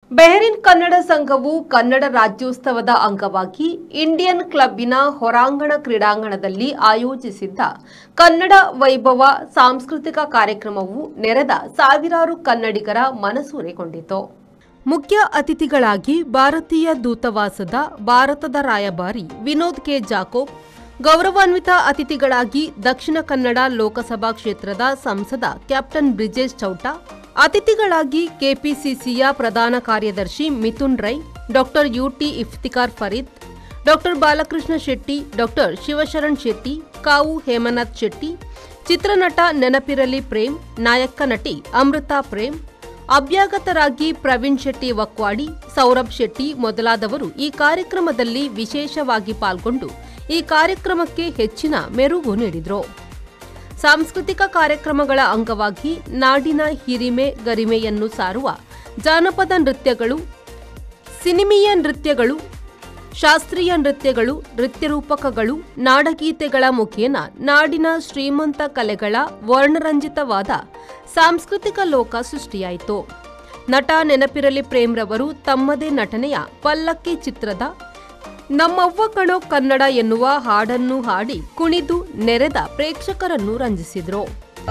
ಬೆಹರಿನ್ ಕನ್ನಡ ಸಂಘವು ಕನ್ನಡ ರಾಜ್ಯೋತ್ಸವದ ಅಂಗವಾಗಿ ಇಂಡಿಯನ್ ಕ್ಲಬ್ಬಿನ ಹೊರಾಂಗಣ ಕ್ರೀಡಾಂಗಣದಲ್ಲಿ ಆಯೋಜಿಸಿದ್ದ ಕನ್ನಡ ವೈಭವ ಸಾಂಸ್ಕೃತಿಕ ಕಾರ್ಯಕ್ರಮವು ನೆರೆದ ಸಾವಿರಾರು ಕನ್ನಡಿಗರ ಮನಸೂರೆಗೊಂಡಿತು ಮುಖ್ಯ ಅತಿಥಿಗಳಾಗಿ ಭಾರತೀಯ ದೂತಾವಾಸದ ಭಾರತದ ರಾಯಭಾರಿ ವಿನೋದ್ ಕೆ ಜಾಕೋಬ್ ಗೌರವಾನ್ವಿತ ಅತಿಥಿಗಳಾಗಿ ದಕ್ಷಿಣ ಕನ್ನಡ ಲೋಕಸಭಾ ಕ್ಷೇತ್ರದ ಸಂಸದ ಕ್ಯಾಪ್ಟನ್ ಬ್ರಿಜೇಶ್ ಚೌಟಾ ಅತಿಥಿಗಳಾಗಿ ಕೆಪಿಸಿಸಿಯ ಪ್ರಧಾನ ಕಾರ್ಯದರ್ಶಿ Mithun Rai doctor UT Iftikhar Fareed doctor Balakrishna Shetty doctor Shivasharan Shetty Kavu Hemanath Shetty ಚಿತ್ರನಟ ನೆನಪಿರಲಿ ಪ್ರೇಮ್ ನಾಯಕ ನಟಿ ಅಮೃತಾ ಪ್ರೇಮ್ ಅಭ್ಯಾಗತರಾಗಿ ಪ್ರವೀಣ್ ಶೆಟ್ಟಿ ವಕ್ವಾಡಿ ಸೌರಭ್ ಶೆಟ್ಟಿ ಮೊದಲಾದವರು ಈ ಕಾರ್ಯಕ್ರಮದಲ್ಲಿ ವಿಶೇಷವಾಗಿ ಪಾಲ್ಗೊಂಡು ಈ ಕಾರ್ಯಕ್ರಮಕ್ಕೆ ಹೆಚ್ಚಿನ ಮೆರುಗು ನೀಡಿದರು ಸಾಂಸ್ಕೃತಿಕ ಕಾರ್ಯಕ್ರಮಗಳ ಅಂಗವಾಗಿ ನಾಡಿನ ಹಿರಿಮೆ ಗರಿಮೆಯನ್ನು ಸಾರುವ ಜಾನಪದ ನೃತ್ಯಗಳು ಸಿನಿಮೀಯ ನೃತ್ಯಗಳು ಶಾಸ್ತ್ರೀಯ ನೃತ್ಯಗಳು ನೃತ್ಯರೂಪಕಗಳು ನಾಡಗೀತೆಗಳ ಮುಖೇನ ನಾಡಿನ ಶ್ರೀಮಂತ ಕಲೆಗಳ ವರ್ಣರಂಜಿತವಾದ ಸಾಂಸ್ಕೃತಿಕ ಲೋಕ ಸೃಷ್ಟಿಯಾಯಿತು ನಟ ನೆನಪಿರಲಿ ಪ್ರೇಮ್ರವರು ತಮ್ಮದೇ ನಟನೆಯ ಪಲ್ಲಕ್ಕಿ ಚಿತ್ರದ ನಮ್ಮವ್ವ ಕಣೋ ಕನ್ನಡ ಎನ್ನುವ ಹಾಡನ್ನು ಹಾಡಿ ಕುಣಿದು ನೆರೆದ ಪ್ರೇಕ್ಷಕರನ್ನು ರಂಜಿಸಿದರು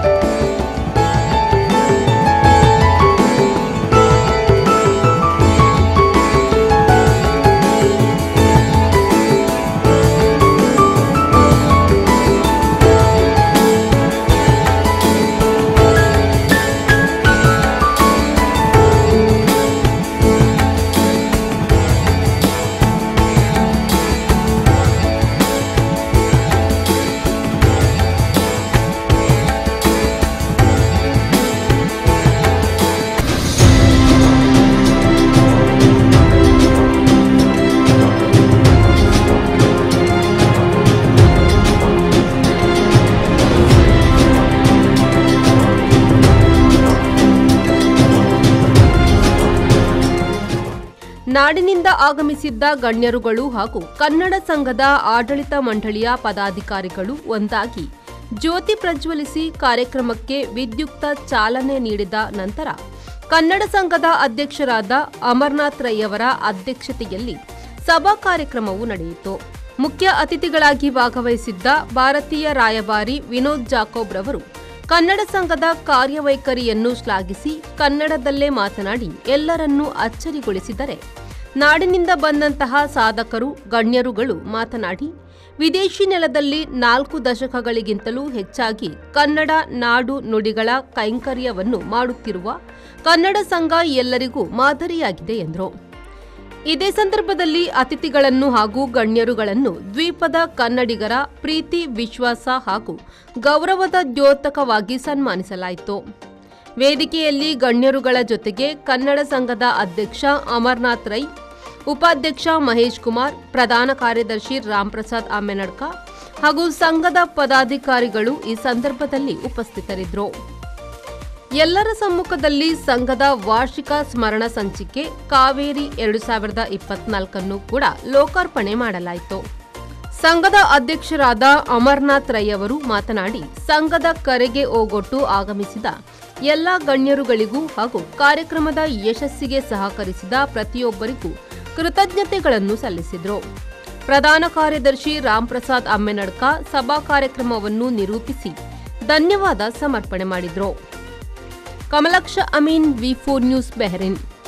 ನಾಡಿನಿಂದ ಆಗಮಿಸಿದ್ದ ಗಣ್ಯರುಗಳು ಹಾಗೂ ಕನ್ನಡ ಸಂಘದ ಆಡಳಿತ ಮಂಡಳಿಯ ಪದಾಧಿಕಾರಿಗಳು ಒಂದಾಗಿ ಜ್ಯೋತಿ ಪ್ರಜ್ವಲಿಸಿ ಕಾರ್ಯಕ್ರಮಕ್ಕೆ ವಿದ್ಯುಕ್ತ ಚಾಲನೆ ನೀಡಿದ ನಂತರ ಕನ್ನಡ ಸಂಘದ ಅಧ್ಯಕ್ಷರಾದ ಅಮರ್ನಾಥ್ ರೈ ಅವರ ಅಧ್ಯಕ್ಷತೆಯಲ್ಲಿ ಸಭಾ ಕಾರ್ಯಕ್ರಮವು ನಡೆಯಿತು ಮುಖ್ಯ ಅತಿಥಿಗಳಾಗಿ ಭಾಗವಹಿಸಿದ್ದ ಭಾರತೀಯ ರಾಯಭಾರಿ ವಿನೋದ್ ಜಾಕೋಬ್ ರವರು ಕನ್ನಡ ಸಂಘದ ಕಾರ್ಯವೈಖರಿಯನ್ನು ಶ್ಲಾಘಿಸಿ ಕನ್ನಡದಲ್ಲೇ ಮಾತನಾಡಿ ಎಲ್ಲರನ್ನೂ ಅಚ್ಚರಿಗೊಳಿಸಿದರೆ ನಾಡಿನಿಂದ ಬಂದಂತಹ ಸಾಧಕರು ಗಣ್ಯರುಗಳು ಮಾತನಾಡಿ ವಿದೇಶಿ ನೆಲದಲ್ಲಿ ನಾಲ್ಕು ದಶಕಗಳಿಗಿಂತಲೂ ಹೆಚ್ಚಾಗಿ ಕನ್ನಡ ನಾಡು ನುಡಿಗಳ ಕೈಂಕರ್ಯವನ್ನು ಮಾಡುತ್ತಿರುವ ಕನ್ನಡ ಸಂಘ ಎಲ್ಲರಿಗೂ ಮಾದರಿಯಾಗಿದೆ ಎಂದರು ಇದೇ ಸಂದರ್ಭದಲ್ಲಿ ಅತಿಥಿಗಳನ್ನು ಹಾಗೂ ಗಣ್ಯರುಗಳನ್ನು ದ್ವೀಪದ ಕನ್ನಡಿಗರ ಪ್ರೀತಿ ವಿಶ್ವಾಸ ಹಾಗೂ ಗೌರವದ ದ್ಯೋತಕವಾಗಿ ಸನ್ಮಾನಿಸಲಾಯಿತು ವೇದಿಕೆಯಲ್ಲಿ ಗಣ್ಯರುಗಳ ಜೊತೆಗೆ ಕನ್ನಡ ಸಂಘದ ಅಧ್ಯಕ್ಷ ಅಮರ್ನಾಥ್ ರೈ ಉಪಾಧ್ಯಕ್ಷ ಮಹೇಶ್ ಕುಮಾರ್ ಪ್ರಧಾನ ಕಾರ್ಯದರ್ಶಿ ರಾಮ್ಪ್ರಸಾದ್ ಆಮೆನಡ್ಕ ಹಾಗೂ ಸಂಘದ ಪದಾಧಿಕಾರಿಗಳು ಈ ಸಂದರ್ಭದಲ್ಲಿ ಉಪಸ್ಥಿತರಿದ್ದರು ಎಲ್ಲರ ಸಮ್ಮುಖದಲ್ಲಿ ಸಂಘದ ವಾರ್ಷಿಕ ಸ್ಮರಣ ಸಂಚಿಕೆ ಕಾವೇರಿ ಎರಡು ಸಾವಿರದ ಇಪ್ಪತ್ನಾಲ್ಕನ್ನು ಕೂಡ ಲೋಕಾರ್ಪಣೆ ಮಾಡಲಾಯಿತು ಸಂಘದ ಅಧ್ಯಕ್ಷರಾದ ಅಮರ್ನಾಥ್ ರೈ ಅವರು ಮಾತನಾಡಿ ಸಂಘದ ಕರೆಗೆ ಓಗೊಟ್ಟು ಆಗಮಿಸಿದ ಎಲ್ಲ ಗಣ್ಯರುಗಳಿಗೂ ಹಾಗೂ ಕಾರ್ಯಕ್ರಮದ ಯಶಸ್ಸಿಗೆ ಸಹಕರಿಸಿದ ಪ್ರತಿಯೊಬ್ಬರಿಗೂ ಕೃತಜ್ಞತೆಗಳನ್ನು ಸಲ್ಲಿಸಿದರು ಪ್ರಧಾನ ಕಾರ್ಯದರ್ಶಿ ರಾಮ್ಪ್ರಸಾದ್ ಅಮ್ಮೆನಡ್ಕ ಸಭಾ ಕಾರ್ಯಕ್ರಮವನ್ನು ನಿರೂಪಿಸಿ ಧನ್ಯವಾದ ಸಮರ್ಪಣೆ ಮಾಡಿದರು Kamalaksha Amin V four news ಬೆಹರಿನ್